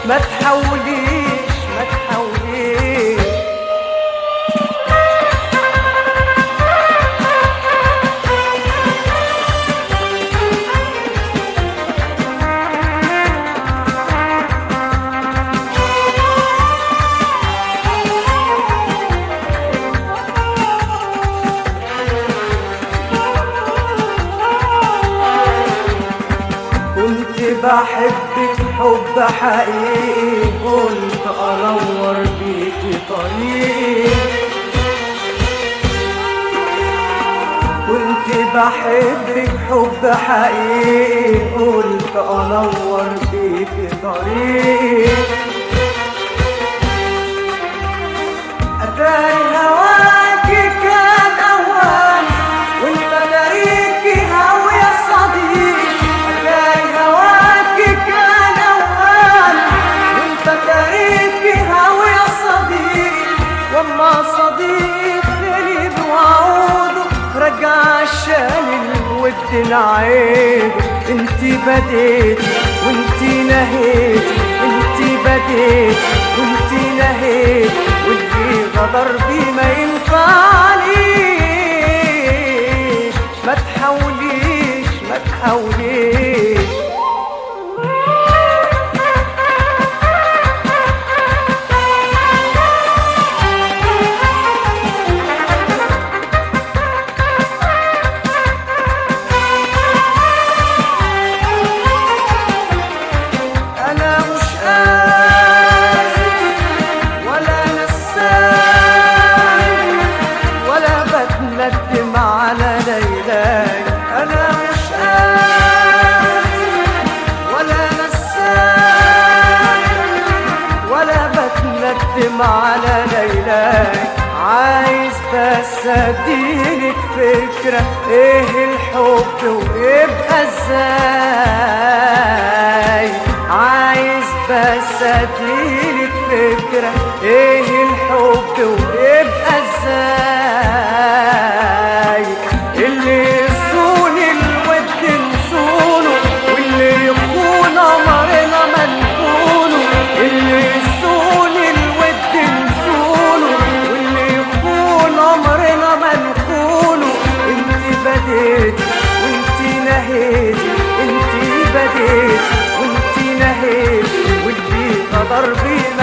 ما تحاوليش ما تحاوليش كنت بحبك حب حقيقي قلت انور بيكي طريقي كنت بحبك حب حقيقي قلت انور بيكي طريقي اتاري هواكي كان اوان وانت داريكي هوا يا صديق اتاري هواكي كان اوان وانت داريكي هوا يا صديق وما صديق غريب وعوده رجع عشان الود نعيد انت بديت وانت نهيت انت بديت وانت نهيت واللي غدر بي ما ينفعنيش ما تحاوليش ما تحاوليش انا مش قاسي ولا نساي ولا بتندم على ليلاي انا مش قاسي ولا نساي ولا بتندم على ليلاي عايز بس اديلك فكرة ايه الحب ويبقى ازاي عايز بس اديلك فكرة ايه الحب ويبقى ازاي اللي يصون الود نصونه واللي يكون قمرنا ما نكونه اللي يصون الود نصونه واللي يكون قمرنا ما نكونه انت بديت وانت نهيت انت بديت وانت نهيت واللي قدر بينا